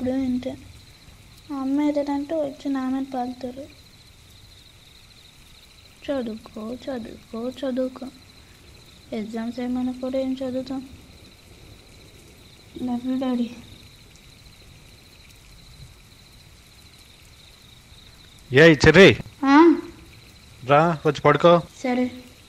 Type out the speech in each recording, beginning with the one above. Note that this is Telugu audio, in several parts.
ఎప్పుడు ఇంతే అమ్మ ఏదంటే వచ్చి నా మీద పలుతారు చదువుకో చదువుకో చదువుకో ఎగ్జామ్స్ ఏమైనా కూడా ఏం చదువుతాం లవ్ యూ డాడీ ఏ చెర్రీ ఆ, రా వచ్చి పడుకో సరే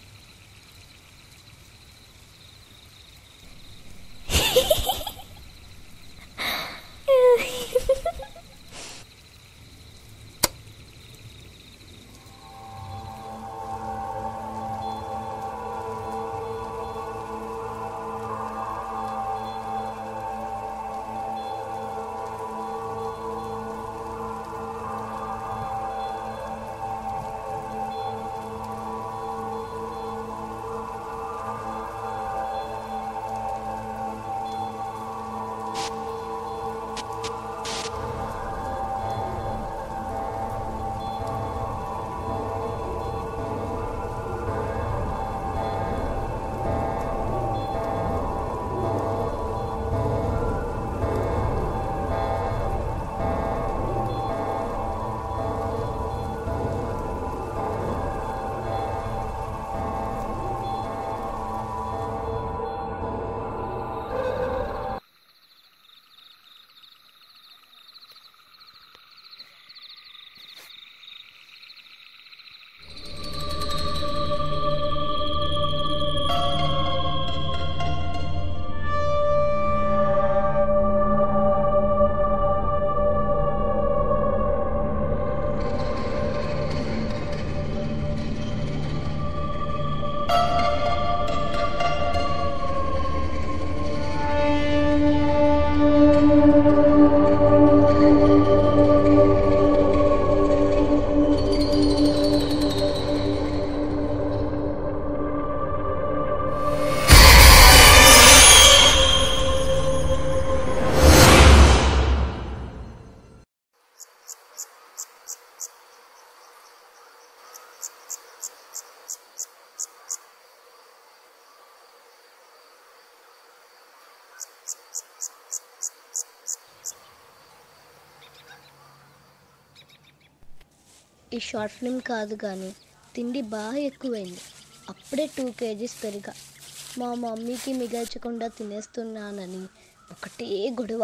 ఈ షార్ట్ ఫిల్మ్ కాదు కానీ తిండి బాగా ఎక్కువైంది అప్పుడే టూ కేజీస్ పెరిగా మా మమ్మీకి మిగల్చకుండా తినేస్తున్నానని ఒకటే గొడవ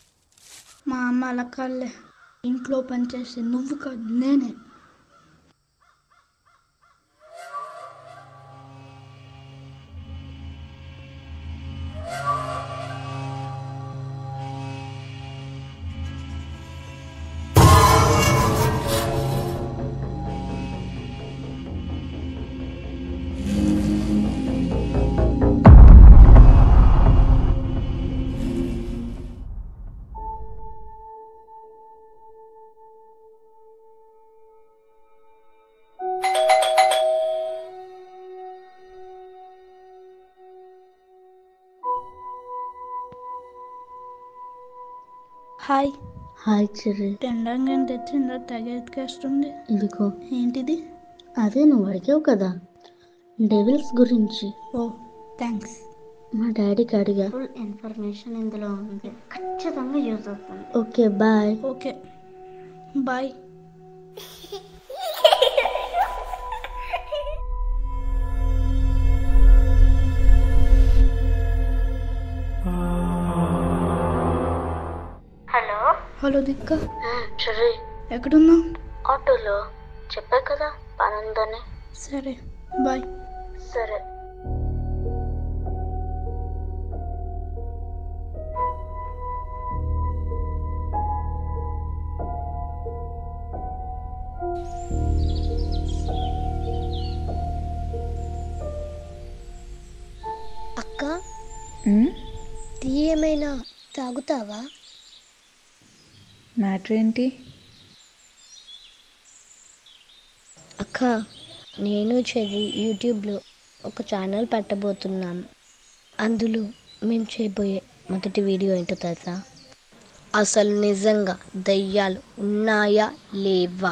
మా అమ్మ అలా కాదులే ఇంట్లో పనిచేసే నువ్వు కాదు నేనే హాయ్ హాయ్ చెర్రీ తినడానికి ఏం తెచ్చిందో తెగ ఎత్తుకేస్తుంది ఇదిగో ఏంటిది అదే నువ్వు అడిగావు కదా డెవిల్స్ గురించి ఓ థ్యాంక్స్ మా డాడీకి అడిగా ఫుల్ ఇన్ఫర్మేషన్ ఇందులో ఉంది ఖచ్చితంగా యూజ్ అవుతుంది okay bye okay bye hello hello దిక్క చెర్రీ ఎక్కడున్నావు ఆటోలో చెప్పా కదా పని ఉందని సరే బాయ్ సరే అక్క టీ ఏమైనా తాగుతావా మ్యాటర్ ఏంటి అక్క నేను చెర్రీ యూట్యూబ్లో ఒక ఛానల్ పెట్టబోతున్నాం అందులో మేము చేయబోయే మొదటి వీడియో ఏంటో తెలుసా అసలు నిజంగా దయ్యాలు ఉన్నాయా లేవా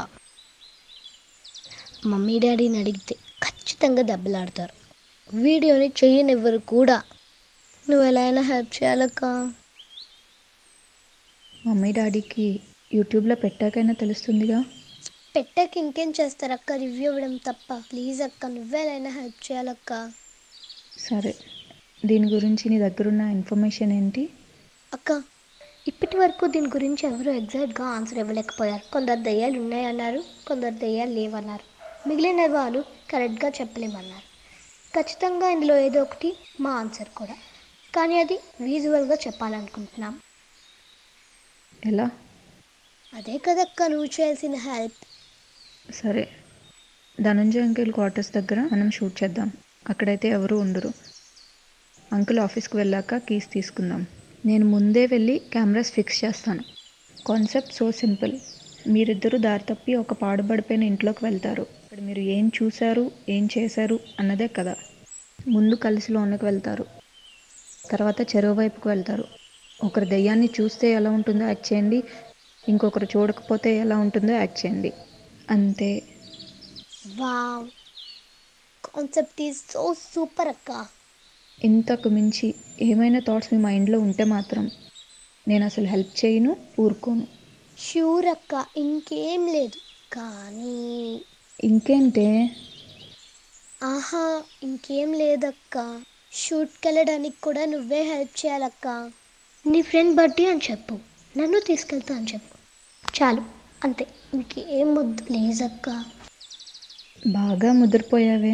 మమ్మీ డాడీని అడిగితే ఖచ్చితంగా దెబ్బలాడతారు వీడియోని చెయ్యనివ్వరు కూడా నువ్వు ఎలా అయినా హెల్ప్ చేయాలక్క మమ్మీ డాడీకి యూట్యూబ్లో పెట్టాకైనా తెలుస్తుందిగా పెట్టాక ఇంకేం చేస్తారు అక్క రివ్యూ ఇవ్వడం తప్ప ప్లీజ్ అక్క నువ్వేలైనా హెల్ప్ చేయాలక్క సరే దీని గురించి నీ దగ్గరున్న ఇన్ఫర్మేషన్ ఏంటి అక్క ఇప్పటి వరకు దీని గురించి ఎవరు ఎగ్జాక్ట్గా ఆన్సర్ ఇవ్వలేకపోయారు కొందరు దయ్యాలు ఉన్నాయన్నారు కొందరు దయ్యాలు లేవన్నారు మిగిలిన వాళ్ళు కరెక్ట్గా చెప్పలేమన్నారు ఖచ్చితంగా ఇందులో ఏదో ఒకటి మా ఆన్సర్ కూడా కానీ అది విజువల్గా చెప్పాలనుకుంటున్నాం ఎలా అదే కదక్క నువ్వు చేయాల్సిన హెల్ప్ సరే ధనంజయ్ అంకిల్ క్వార్టర్స్ దగ్గర మనం షూట్ చేద్దాం అక్కడైతే ఎవరు ఉండరు అంకుల్ ఆఫీస్కి వెళ్ళాక కీస్ తీసుకుందాం నేను ముందే వెళ్ళి కెమెరాస్ ఫిక్స్ చేస్తాను కాన్సెప్ట్ సో సింపుల్ మీరిద్దరూ దారి తప్పి ఒక పాడుబడిపోయిన ఇంట్లోకి వెళ్తారు అక్కడ మీరు ఏం చూశారు ఏం చేశారు అన్నదే కదా ముందు కలిసి లోనికి వెళ్తారు తర్వాత చెరువు వైపుకి వెళ్తారు ఒకరు దెయ్యాన్ని చూస్తే ఎలా ఉంటుందో యాక్ట్ చేయండి ఇంకొకరు చూడకపోతే ఎలా ఉంటుందో యాక్ట్ చేయండి అంతే wow concept is so super అక్క ఇంతకు మించి ఏమైనా థాట్స్ మీ మైండ్లో ఉంటే మాత్రం నేను అసలు హెల్ప్ చేయను ఊరుకోను షూర్ అక్క ఇంకేం లేదు కానీ ఇంకేంటే ఆహా ఇంకేం లేదక్క షూట్కి వెళ్ళడానికి కూడా నువ్వే హెల్ప్ చేయాలక్క నీ ఫ్రెండ్ బర్త్డే అని చెప్పు నన్ను తీసుకెళ్తా అని చెప్పు చాలు అంతే ఇంకేం వద్దు ప్లీజ్ అక్క బాగా ముదిరిపోయావే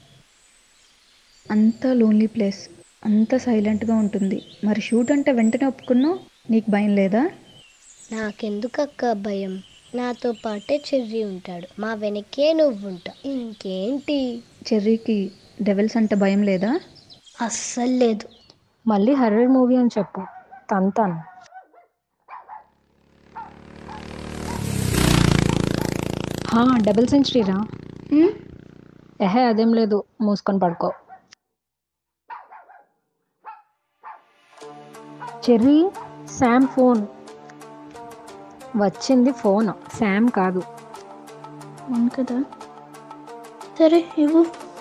అంత లోన్లీ ప్లేస్ అంత సైలెంట్గా ఉంటుంది మరి షూట్ అంటే వెంటనే ఒప్పుకున్నావు నీకు భయం లేదా నాకెందుకక్క భయం నాతో పాటే చెర్రీ ఉంటాడు మా వెనకే నువ్వు ఉంటా ఇంకేంటి చెర్రీకి డెవిల్స్ అంటే భయం లేదా అస్సలు లేదు మళ్ళీ హర్రర్ మూవీ అని చెప్పు తంతాను హా, డబుల్ సెంచరీ రా ఎహే అదేం లేదు మూసుకొని పడుకో చెర్రీ శామ్ ఫోన్ వచ్చింది ఫోన్ శామ్ కాదు అవును కదా సరే ఇవ్వు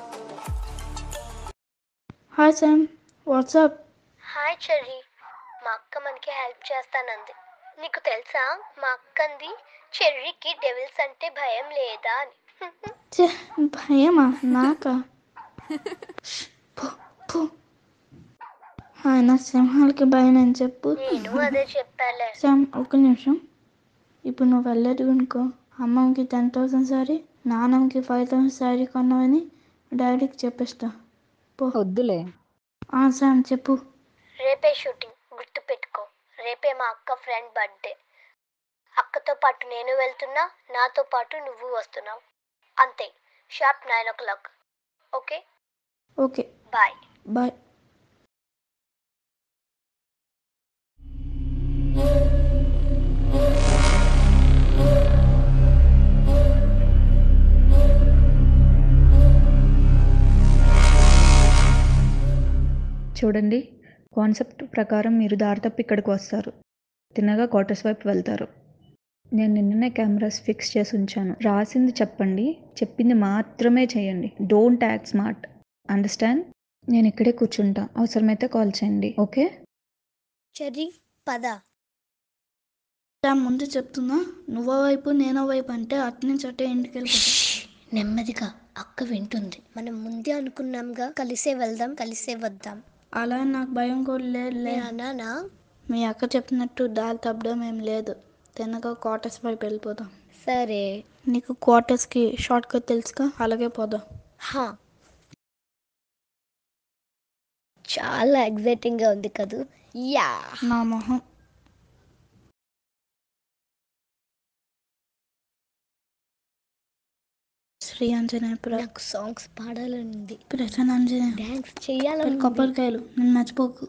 hi Sam WhatsApp hi Cherry మా అక్క మనకి హెల్ప్ చేస్తానంది నీకు తెలుసా మా అక్కంది చెర్రీకి డెవిల్స్ అంటే భయం లేదా అని భయమా నాకా పో, పో. ఆయన సింహాలకి భయం అని చెప్పు నేను అదే చెప్పాలే శామ్ ఒక నిమిషం ఇప్పుడు నువ్వు వెళ్ళదు అనుకో అమ్మమ్మకి టెన్ థౌసండ్ సారీ నాన్నమ్మకి ఫైవ్ థౌసండ్ సారీ కొన్నావని డాడీకి చెప్పేస్తా పో వద్దులే ఆ, శామ్ చెప్పు రేపే షూటింగ్ గుర్తు పెట్టుకో రేపే మా అక్క ఫ్రెండ్ బర్త్డే అక్కతో పాటు నేను వెళ్తున్నా నాతో పాటు నువ్వు వస్తున్నావు అంతే sharp nine o'clock okay okay bye bye చూడండి కాన్సెప్ట్ ప్రకారం మీరు దారి తప్పి ఇక్కడికి వస్తారు తిన్నగా క్వార్టర్స్ వైపు వెళ్తారు నేను నిన్ననే కెమెరాస్ ఫిక్స్ చేసి ఉంచాను రాసింది చెప్పండి చెప్పింది మాత్రమే చేయండి డోంట్ యాక్ట్ స్మార్ట్ అండర్స్టాండ్ నేను ఇక్కడే కూర్చుంటా అవసరమైతే కాల్ చేయండి ఓకే చెర్రీ పద ముందు చెప్తున్నా నువ్వో వైపు నేనో వైపు అంటే అటు నుంచి అటే ఇంటికి వెళ్ళిపోతా నెమ్మదిగా అక్క వింటుంది మనం ముందే అనుకున్నాంగా కలిసే వెళ్దాం కలిసే వద్దాం అలా నాకు భయం కూడా లేదు నేను అన్నానా మీ అక్క చెప్పినట్టు దారి తప్పడం ఏం లేదు తిన్నగా క్వార్టర్స్ వైపు వెళ్ళిపోదాం సరే నీకు క్వార్టర్స్కి షార్ట్ కట్ తెలుసుగా అలాగే పోదాం హా చాలా ఎగ్జైటింగ్గా ఉంది కదూ యా నా మొహం శ్రీ ఆంజనేయపురం నాకు సాంగ్స్ పాడాలని ఉంది ప్రసన్న ఆంజనేయ డాన్స్ చేయాలని ఉంది. కొబ్బరికాయలు నేను మర్చిపోకు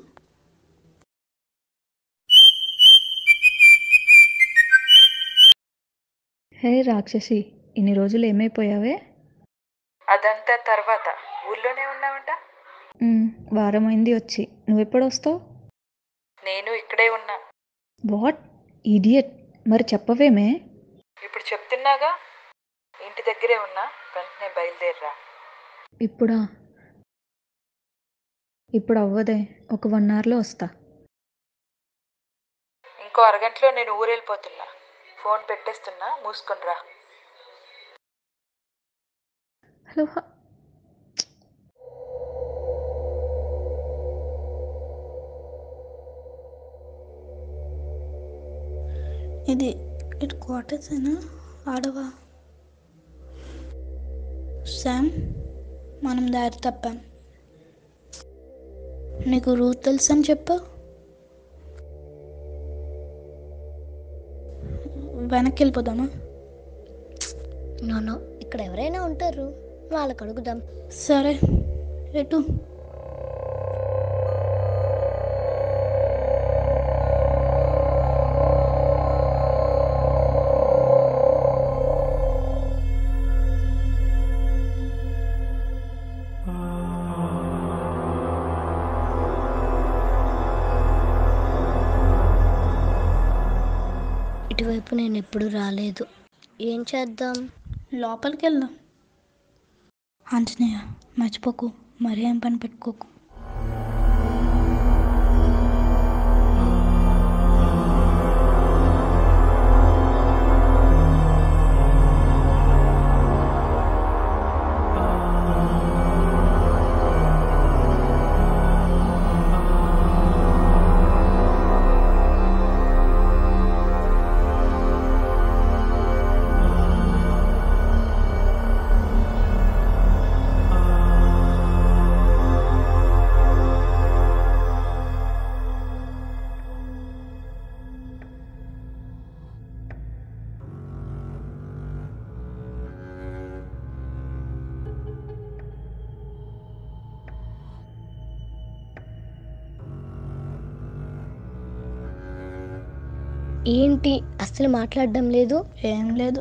హే రాక్షసి ఇన్ని రోజులు ఏమైపోయావే అదంతా తర్వాత ఊర్లోనే ఉన్నావంట మ్, వారం అయింది వచ్చి నువ్వెప్పుడు వస్తావు నేను ఇక్కడే ఉన్నా వాట్ ఇడియట్ మరి చెప్పవేమే ఇప్పుడు చెప్తున్నాగా ఇంటి దగ్గరే ఉన్నా వెంటనే బయలుదేరరా ఇప్పుడా ఇప్పుడు అవ్వదే ఒక వన్ అవర్లో వస్తా ఇంకో అరగంటలో నేను ఊరెళ్ళిపోతున్నా ఫోన్ పెట్టేస్తున్నా మూసుకొని రా హలో హ- ఇది ఇటు క్వార్టర్సేనా ఆడవా శామ్ మనం దారి తప్పాం నీకు రూట్ తెలుసు అని చెప్పా వెనక్కి వెళ్ళిపోదామా నో ఇక్కడ ఎవరైనా ఉంటారు వాళ్ళకి అడుగుదాం సరే ఎటు ఇటువైపు నేను ఎప్పుడు రాలేదు ఏం చేద్దాం లోపలికి వెళ్దాం ఆంజనేయ మర్చిపోకు మరీ ఏం పని పెట్టుకోకు ఏంటి అస్సలు మాట్లాడడం లేదు ఏం లేదు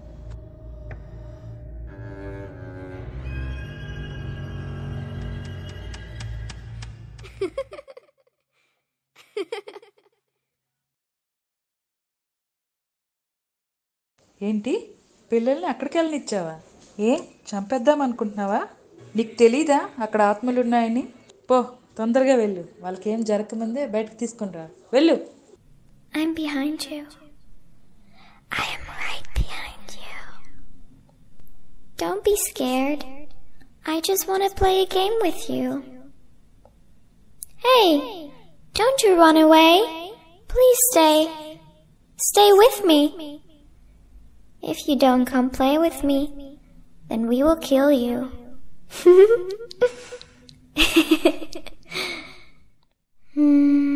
ఏంటి పిల్లల్ని అక్కడికి వెళ్ళనిచ్చావా ఏం చంపేద్దాం అనుకుంటున్నావా నీకు తెలీదా అక్కడ ఆత్మలు ఉన్నాయని పో తొందరగా వెళ్ళు వాళ్ళకి ఏం జరగకముందే బయటకు తీసుకుని రా వెళ్ళు I'm behind you. I am right behind you. Don't be scared. I just want to play a game with you. Hey, don't you run away. Please stay. Stay with me. If you don't come play with me, then we will kill you. hmm.